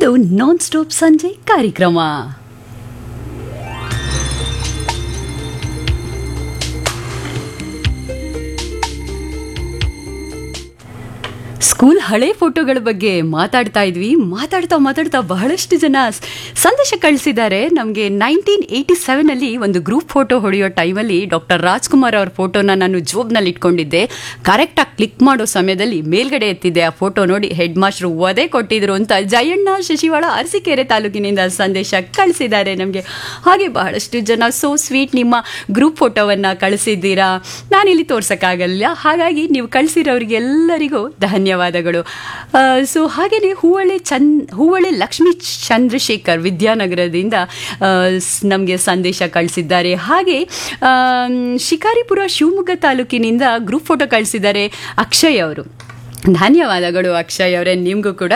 ಇದು non stop ಸಂಜೆ ಕಾರ್ಯಕ್ರಮ ಸ್ಕೂಲ್ ಹಳೆ ಫೋಟೋಗಳ ಬಗ್ಗೆ ಮಾತಾಡ್ತಾ ಇದ್ವಿ ಮಾತಾಡ್ತಾ ಮಾತಾಡ್ತಾ ಬಹಳಷ್ಟು ಜನ ಸ್- ಸಂದೇಶ ಕಳಿಸಿದ್ದಾರೆ ನಮಗೆ ನೈನ್ಟೀನ್ ಏಯ್ಟಿ ಸೆವೆನಲ್ಲಿ ಒಂದು ಗ್ರೂಪ್ ಫೋಟೋ ಹೊಡೆಯೋ ಟೈಮಲ್ಲಿ ಡಾಕ್ಟರ್ ರಾಜ್ಕುಮಾರ್ ಅವ್ರ ಫೋಟೋನ ನಾನು ಜೋಬ್ನಲ್ಲಿ ಇಟ್ಕೊಂಡಿದ್ದೆ ಕರೆಕ್ಟಾಗಿ ಕ್ಲಿಕ್ ಮಾಡೋ ಸಮಯದಲ್ಲಿ ಮೇಲ್ಗಡೆ ಎತ್ತಿದ್ದೆ ಆ ಫೋಟೋ ನೋಡಿ ಹೆಡ್ ಮಾಸ್ಟ್ರು ಒದೆ ಕೊಟ್ಟಿದ್ರು ಅಂತ ಜಯಣ್ಣ ಶಶಿವಾಳ ಅರಸೀಕೆರೆ ತಾಲೂಕಿನಿಂದ ಸಂದೇಶ ಕಳಿಸಿದ್ದಾರೆ ನಮಗೆ ಹಾಗೆ ಬಹಳಷ್ಟು ಜನ ಸೋ ಸ್ವೀಟ್ ನಿಮ್ಮ ಗ್ರೂಪ್ ಫೋಟೋವನ್ನು ಕಳಿಸಿದ್ದೀರಾ ನಾನಿಲ್ಲಿ ತೋರ್ಸೋಕ್ಕಾಗಲ್ಲ ಹಾಗಾಗಿ ನೀವು ಕಳಿಸಿರೋರಿಗೆಲ್ಲರಿಗೂ ಧನ್ಯವಾದಗಳು ಸೊ ಹಾಗೆಯೇ ಹೂವಳೆ ಚಂದ್ ಹೂವಳೆ ಲಕ್ಷ್ಮೀ ಚಂದ್ರಶೇಖರ್ ವಿದ್ಯಾನಗರದಿಂದ ನಮಗೆ ಸಂದೇಶ ಕಳಿಸಿದ್ದಾರೆ ಹಾಗೆ ಆಮ್, ಶಿಕಾರಿಪುರ ಶಿವಮೊಗ್ಗ ತಾಲೂಕಿನಿಂದ ಗ್ರೂಪ್ ಫೋಟೋ ಕಳಿಸಿದ್ದಾರೆ ಅಕ್ಷಯ್ ಅವರು ಧನ್ಯವಾದಗಳು ಅಕ್ಷಯ್ ಅವರೇ ನಿಮಗೂ ಕೂಡ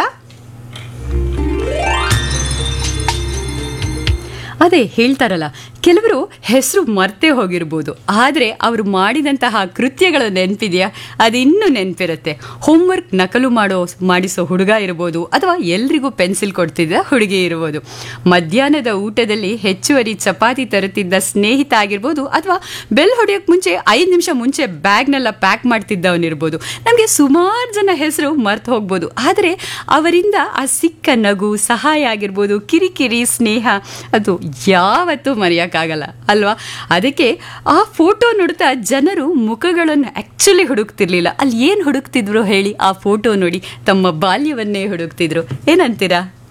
ಅದೇ ಹೇಳ್ತಾರಲ್ಲ ಕೆಲವರು ಹೆಸರು ಮರ್ತೇ ಹೋಗಿರ್ಬೋದು ಆದರೆ ಅವರು ಮಾಡಿದಂತಹ ಕೃತ್ಯಗಳು ನೆನಪಿದೆಯಾ ಅದು ಇನ್ನೂ ನೆನಪಿರುತ್ತೆ ಹೋಮ್ವರ್ಕ್ ನಕಲು ಮಾಡೋ ಮಾಡಿಸೋ ಹುಡುಗ ಇರ್ಬೋದು ಅಥವಾ ಎಲ್ರಿಗೂ ಪೆನ್ಸಿಲ್ ಕೊಡ್ತಿದ್ದ ಹುಡುಗಿ ಇರ್ಬೋದು ಮಧ್ಯಾಹ್ನದ ಊಟದಲ್ಲಿ ಹೆಚ್ಚುವರಿ ಚಪಾತಿ ತರುತ್ತಿದ್ದ ಸ್ನೇಹಿತ ಆಗಿರ್ಬೋದು ಅಥವಾ ಬೆಲ್ ಹೊಡೆಯೋಕ್ಕೆ ಮುಂಚೆ ಐದು ನಿಮಿಷ ಮುಂಚೆ ಬ್ಯಾಗ್ನೆಲ್ಲ ಪ್ಯಾಕ್ ಮಾಡ್ತಿದ್ದವನಿರ್ಬೋದು ನಮಗೆ ಸುಮಾರು ಜನ ಹೆಸರು ಮರ್ತು ಹೋಗ್ಬೋದು ಆದರೆ ಅವರಿಂದ ಆ ಸಿಕ್ಕ ನಗು ಸಹಾಯ ಆಗಿರ್ಬೋದು ಕಿರಿಕಿರಿ ಸ್ನೇಹ ಅದು ಯಾವತ್ತೂ ಮರೆಯೋಕ್ಕಾಗಲ್ಲ ಅಲ್ವಾ ಅದಕ್ಕೆ ಆ ಫೋಟೋ ನೋಡ್ತಾ ಜನರು ಮುಖಗಳನ್ನು ಆ್ಯಕ್ಚುಲಿ ಹುಡುಕ್ತಿರ್ಲಿಲ್ಲ ಅಲ್ಲಿ ಏನು ಹುಡುಕ್ತಿದ್ರು ಹೇಳಿ ಆ ಫೋಟೋ ನೋಡಿ ತಮ್ಮ ಬಾಲ್ಯವನ್ನೇ ಹುಡುಕ್ತಿದ್ರು ಏನಂತೀರಾ